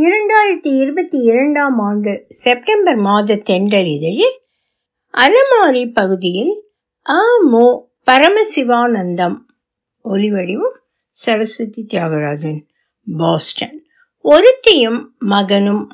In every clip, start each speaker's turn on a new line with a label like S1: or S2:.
S1: இரண்டாயிரத்தி இருபத்தி இரண்டாம் ஆண்டு செப்டம்பர் மாத தென்றல் இதழில் அலமாரி பகுதியில் அ மோ பரமசிவானந்தம் ஒலிவடிவம் சரஸ்வதி தியாகராஜன் பாஸ்டன் ஒருத்தியும் மகனும்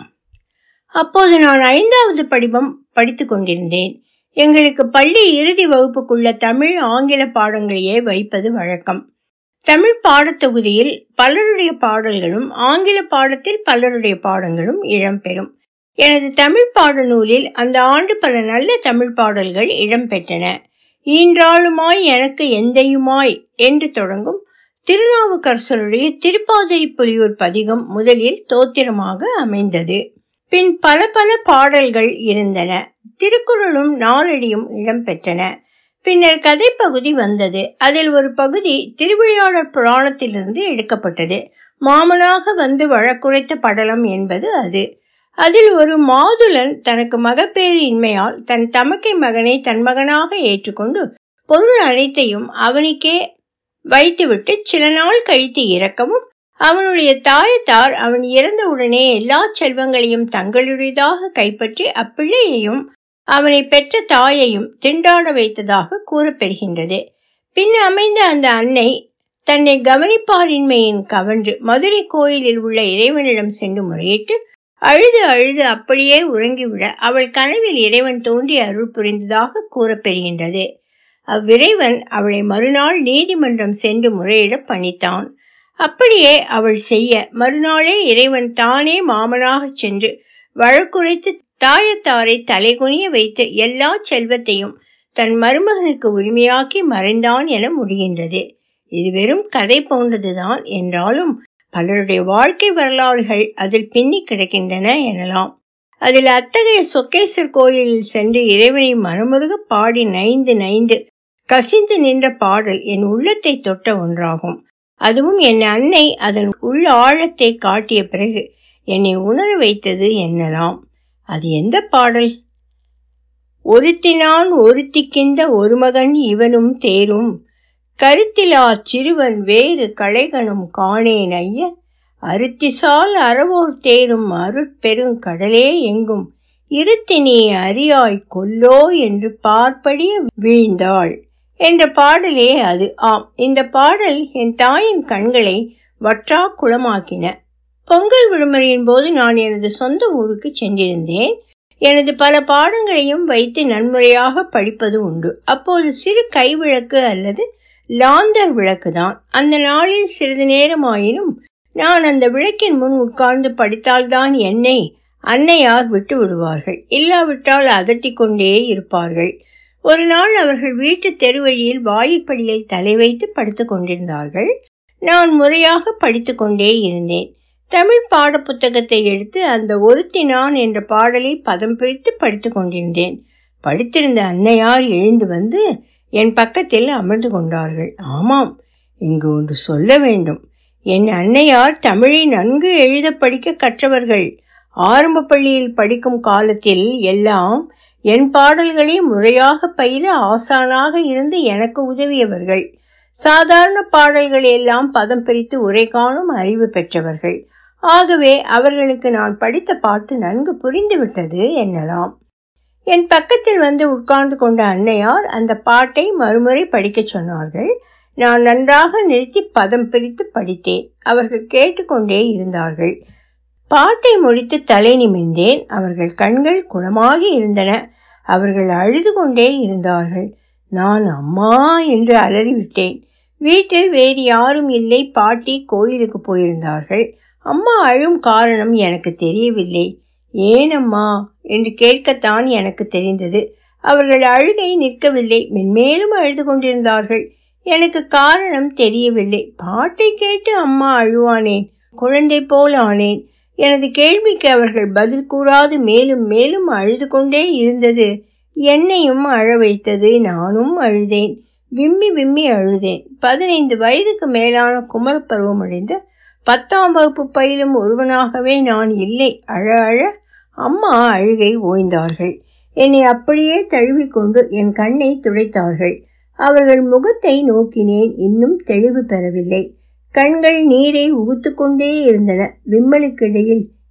S1: அப்போது நான் ஐந்தாவது படிவம் படித்து கொண்டிருந்தேன் எங்களுக்கு பள்ளி இறுதி வகுப்புக்குள்ள தமிழ் ஆங்கில பாடங்களையே வைப்பது வழக்கம் தமிழ் பாடத்தொகுதியில் பலருடைய பாடல்களும் ஆங்கில பாடத்தில் பலருடைய பாடங்களும் இடம்பெறும் எனது தமிழ் பாடநூலில் அந்த ஆண்டு பல நல்ல தமிழ் பாடல்கள் இடம்பெற்றன ஈன்றாளுமாய் எனக்கு எந்தையுமாய் என்று தொடங்கும் திருநாவுக்கரசருடைய திருப்பாதிரி புலியூர் பதிகம் முதலில் தோத்திரமாக அமைந்தது பின் பல பல பாடல்கள் இருந்தன திருக்குறளும் நாலடியும் இடம்பெற்றன பின்னர் கதைப்பகுதி வந்தது அதில் ஒரு பகுதி திருவிளையாடற் புராணத்திலிருந்து எடுக்கப்பட்டது மாமனாக வந்து வழக்குரைத்த படலம் என்பது அது அதில் ஒரு மாதுளன் தனக்கு மகப்பேறு இன்மையால் தன் தமக்கை மகனை தன் மகனாக ஏற்றுக்கொண்டு பொருள் அனைத்தையும் அவனுக்கே வைத்துவிட்டு சில நாள் கழித்து இறக்கவும் அவனுடைய தாயத்தார் அவன் இறந்தவுடனே எல்லா செல்வங்களையும் தங்களுடையதாக கைப்பற்றி அப்பிள்ளையையும் அவனை பெற்ற தாயையும் திண்டாட வைத்ததாக கூறப்பெறுகின்றது பின் அமைந்த அந்த அன்னை தன்னை கவனிப்பாரின்மையின் கவன்று மதுரை கோயிலில் உள்ள இறைவனிடம் சென்று முறையிட்டு அழுது அழுது அப்படியே உறங்கிவிட அவள் கனவில் இறைவன் தோன்றி அருள் புரிந்ததாக கூறப்பெறுகின்றது அவ்விறைவன் அவளை மறுநாள் நீதிமன்றம் சென்று முறையிட பணித்தான் அப்படியே அவள் செய்ய மறுநாளே இறைவன் தானே மாமனாக சென்று வழக்குரைத்து தாயத்தாரை தலைகுனிய வைத்து எல்லா செல்வத்தையும் தன் மருமகனுக்கு உரிமையாக்கி மறைந்தான் என முடிகின்றது இது வெறும் கதை போன்றதுதான் என்றாலும் பலருடைய வாழ்க்கை வரலாறுகள் அதில் பின்னி கிடக்கின்றன எனலாம் அதில் அத்தகைய சொக்கேஸ்வர் கோயிலில் சென்று இறைவனை மனமுருக பாடி நைந்து நைந்து கசிந்து நின்ற பாடல் என் உள்ளத்தை தொட்ட ஒன்றாகும் அதுவும் என் அன்னை அதன் உள் ஆழத்தை காட்டிய பிறகு என்னை உணர வைத்தது என்னலாம் அது எந்த பாடல் ஒருத்தினான் ஒருத்திக்கிந்த ஒரு மகன் இவனும் தேரும் கருத்திலா சிறுவன் வேறு களைகனும் காணேன் ஐய அருத்திசால் அறவோர் தேரும் அருட்பெருங் கடலே எங்கும் இருத்தினி அறியாய் கொல்லோ என்று பார்ப்படிய வீழ்ந்தாள் என்ற பாடலே அது ஆம் இந்த பாடல் என் தாயின் கண்களை வற்றா குளமாக்கின பொங்கல் விடுமுறையின் போது நான் எனது சொந்த ஊருக்கு சென்றிருந்தேன் எனது பல பாடங்களையும் வைத்து நன்முறையாக படிப்பது உண்டு அப்போது சிறு கைவிளக்கு அல்லது லாந்தர் விளக்கு தான் அந்த நாளில் சிறிது நேரமாயினும் நான் அந்த விளக்கின் முன் உட்கார்ந்து படித்தால்தான் என்னை அன்னையார் விட்டு விடுவார்கள் இல்லாவிட்டால் அதட்டி கொண்டே இருப்பார்கள் ஒரு நாள் அவர்கள் வீட்டு தெருவழியில் வாயிற்படியில் தலை வைத்து படுத்துக் கொண்டிருந்தார்கள் நான் முறையாக படித்து கொண்டே இருந்தேன் தமிழ் பாட புத்தகத்தை எடுத்து அந்த ஒருத்தி நான் என்ற பாடலை பதம் பிரித்து படித்து கொண்டிருந்தேன் படித்திருந்த அன்னையார் எழுந்து வந்து என் பக்கத்தில் அமர்ந்து கொண்டார்கள் ஆமாம் இங்கு ஒன்று சொல்ல வேண்டும் என் அன்னையார் தமிழை நன்கு எழுத படிக்க கற்றவர்கள் ஆரம்ப பள்ளியில் படிக்கும் காலத்தில் எல்லாம் என் பாடல்களை முறையாக பயில ஆசானாக இருந்து எனக்கு உதவியவர்கள் சாதாரண பாடல்கள் எல்லாம் பதம் பிரித்து உரை காணும் அறிவு பெற்றவர்கள் ஆகவே அவர்களுக்கு நான் படித்த பாட்டு நன்கு புரிந்துவிட்டது என்னலாம் என் பக்கத்தில் வந்து உட்கார்ந்து கொண்ட அன்னையார் அந்த பாட்டை மறுமுறை படிக்கச் சொன்னார்கள் நான் நன்றாக நிறுத்தி பதம் பிரித்து படித்தேன் அவர்கள் கேட்டுக்கொண்டே இருந்தார்கள் பாட்டை முடித்து தலை நிமிர்ந்தேன் அவர்கள் கண்கள் குணமாகி இருந்தன அவர்கள் அழுது கொண்டே இருந்தார்கள் நான் அம்மா என்று அலறிவிட்டேன் வீட்டில் வேறு யாரும் இல்லை பாட்டி கோயிலுக்கு போயிருந்தார்கள் அம்மா அழும் காரணம் எனக்கு தெரியவில்லை ஏன் அம்மா என்று கேட்கத்தான் எனக்கு தெரிந்தது அவர்கள் அழுகை நிற்கவில்லை மென்மேலும் அழுது கொண்டிருந்தார்கள் எனக்கு காரணம் தெரியவில்லை பாட்டை கேட்டு அம்மா அழுவானேன் குழந்தை போல் ஆனேன் எனது கேள்விக்கு அவர்கள் பதில் கூறாது மேலும் மேலும் அழுது கொண்டே இருந்தது என்னையும் அழ வைத்தது நானும் அழுதேன் விம்மி விம்மி அழுதேன் பதினைந்து வயதுக்கு மேலான குமர பருவம் அடைந்த பத்தாம் வகுப்பு பயிலும் ஒருவனாகவே நான் இல்லை அழ அழ அம்மா அழுகை ஓய்ந்தார்கள் என்னை அப்படியே தழுவிக்கொண்டு என் கண்ணை துடைத்தார்கள் அவர்கள் முகத்தை நோக்கினேன் இன்னும் தெளிவு பெறவில்லை கண்கள் நீரை உகுத்து கொண்டே இருந்தன விம்மலுக்கிடையில்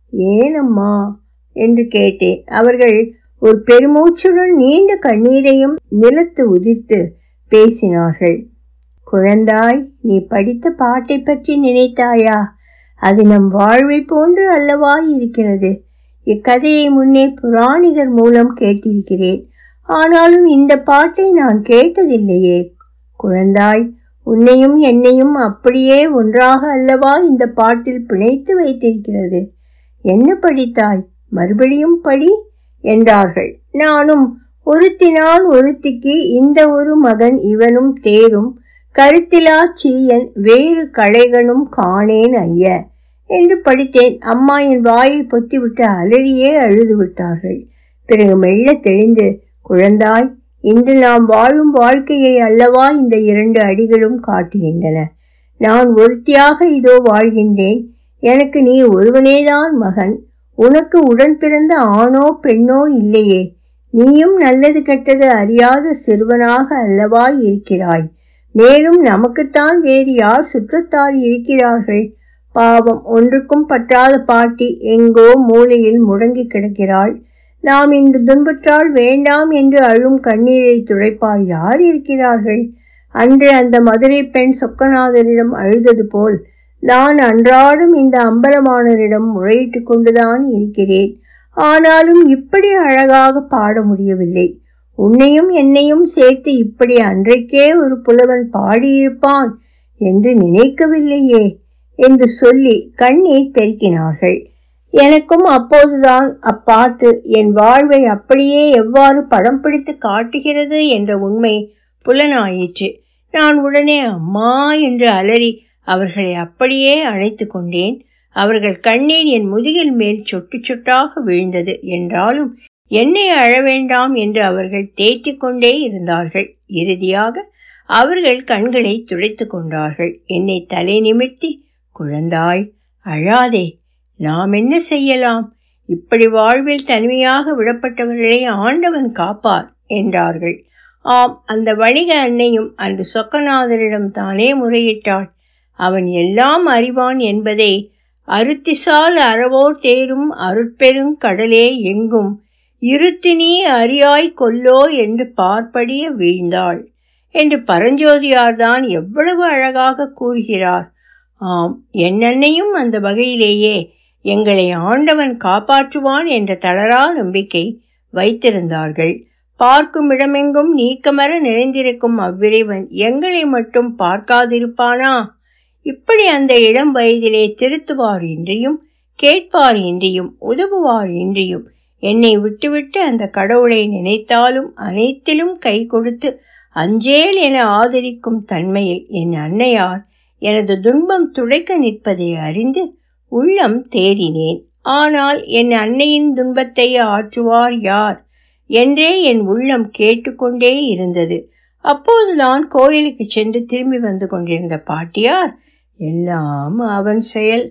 S1: ஏனம்மா என்று கேட்டேன் அவர்கள் ஒரு பெருமூச்சுடன் நீண்ட கண்ணீரையும் நிலத்து உதிர்த்து பேசினார்கள் குழந்தாய் நீ படித்த பாட்டை பற்றி நினைத்தாயா அது நம் வாழ்வை போன்று அல்லவா இருக்கிறது இக்கதையை முன்னே புராணிகர் மூலம் கேட்டிருக்கிறேன் ஆனாலும் இந்த பாட்டை நான் கேட்டதில்லையே குழந்தாய் உன்னையும் என்னையும் அப்படியே ஒன்றாக அல்லவா இந்த பாட்டில் பிணைத்து வைத்திருக்கிறது என்ன படித்தாய் மறுபடியும் படி என்றார்கள் நானும் ஒருத்தினால் ஒருத்திக்கு இந்த ஒரு மகன் இவனும் தேரும் கருத்திலா சிறியன் வேறு களைகனும் காணேன் ஐய என்று படித்தேன் அம்மா என் வாயை பொத்திவிட்டு அலறியே அழுது விட்டார்கள் பிறகு மெல்ல தெளிந்து குழந்தாய் இன்று நாம் வாழும் வாழ்க்கையை அல்லவா இந்த இரண்டு அடிகளும் காட்டுகின்றன நான் ஒருத்தியாக இதோ வாழ்கின்றேன் எனக்கு நீ ஒருவனேதான் மகன் உனக்கு உடன் பிறந்த ஆணோ பெண்ணோ இல்லையே நீயும் நல்லது கெட்டது அறியாத சிறுவனாக அல்லவா இருக்கிறாய் மேலும் நமக்குத்தான் வேறு யார் சுற்றத்தார் இருக்கிறார்கள் பாவம் ஒன்றுக்கும் பற்றாத பாட்டி எங்கோ மூலையில் முடங்கி கிடக்கிறாள் நாம் இந்த துன்பற்றால் வேண்டாம் என்று அழும் கண்ணீரை துடைப்பார் யார் இருக்கிறார்கள் அன்று அந்த மதுரை பெண் சொக்கநாதரிடம் அழுதது போல் நான் அன்றாடும் இந்த அம்பலமானரிடம் முறையிட்டு கொண்டுதான் இருக்கிறேன் ஆனாலும் இப்படி அழகாக பாட முடியவில்லை உன்னையும் என்னையும் சேர்த்து இப்படி அன்றைக்கே ஒரு புலவன் பாடியிருப்பான் என்று நினைக்கவில்லையே என்று சொல்லி கண்ணீர் பெருக்கினார்கள் எனக்கும் அப்போதுதான் அப்பாட்டு என் வாழ்வை அப்படியே எவ்வாறு படம் பிடித்து காட்டுகிறது என்ற உண்மை புலனாயிற்று நான் உடனே அம்மா என்று அலறி அவர்களை அப்படியே அழைத்து கொண்டேன் அவர்கள் கண்ணீர் என் முதுகில் மேல் சொட்டு சொட்டாக விழுந்தது என்றாலும் என்னை அழ வேண்டாம் என்று அவர்கள் தேய்ச்சி கொண்டே இருந்தார்கள் இறுதியாக அவர்கள் கண்களை துடைத்து கொண்டார்கள் என்னை தலை நிமிர்த்தி குழந்தாய் அழாதே நாம் என்ன செய்யலாம் இப்படி வாழ்வில் தனிமையாக விடப்பட்டவர்களை ஆண்டவன் காப்பார் என்றார்கள் ஆம் அந்த வணிக அன்னையும் அன்று சொக்கநாதரிடம் தானே முறையிட்டாள் அவன் எல்லாம் அறிவான் என்பதை அருத்திசால் அறவோர் தேரும் அருட்பெருங் கடலே எங்கும் இருத்தி நீ அறியாய் கொல்லோ என்று பார்ப்படிய வீழ்ந்தாள் என்று பரஞ்சோதியார்தான் எவ்வளவு அழகாக கூறுகிறார் ஆம் என்னன்னையும் அந்த வகையிலேயே எங்களை ஆண்டவன் காப்பாற்றுவான் என்ற தளரா நம்பிக்கை வைத்திருந்தார்கள் பார்க்கும் இடமெங்கும் நீக்கமர நிறைந்திருக்கும் அவ்விறைவன் எங்களை மட்டும் பார்க்காதிருப்பானா இப்படி அந்த இளம் வயதிலே திருத்துவார் இன்றியும் கேட்பார் இன்றியும் உதவுவார் இன்றியும் என்னை விட்டுவிட்டு அந்த கடவுளை நினைத்தாலும் அனைத்திலும் கை கொடுத்து அஞ்சேல் என ஆதரிக்கும் தன்மையில் என் அன்னையார் எனது துன்பம் துடைக்க நிற்பதை அறிந்து உள்ளம் தேறினேன் ஆனால் என் அன்னையின் துன்பத்தை ஆற்றுவார் யார் என்றே என் உள்ளம் கேட்டுக்கொண்டே இருந்தது அப்போதுதான் கோயிலுக்கு சென்று திரும்பி வந்து கொண்டிருந்த பாட்டியார் எல்லாம் அவன் செயல்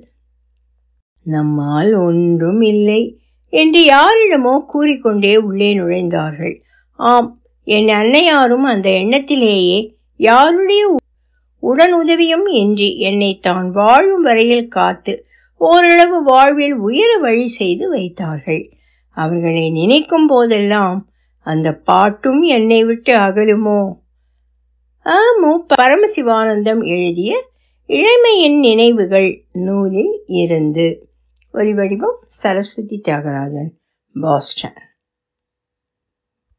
S1: நம்மால் ஒன்றும் இல்லை என்று யாரிடமோ கூறிக்கொண்டே உள்ளே நுழைந்தார்கள் ஆம் என் அன்னையாரும் அந்த எண்ணத்திலேயே யாருடைய உடன் உதவியும் இன்றி என்னை தான் வாழும் வரையில் காத்து ஓரளவு வாழ்வில் உயர வழி செய்து வைத்தார்கள் அவர்களை நினைக்கும் போதெல்லாம் அந்த பாட்டும் என்னை விட்டு அகலுமோ ஆ மு பரமசிவானந்தம் எழுதிய இளமையின் நினைவுகள் நூலில் இருந்து ஒலிவடிவம் சரஸ்வதி தியாகராஜன் பாஸ்டன்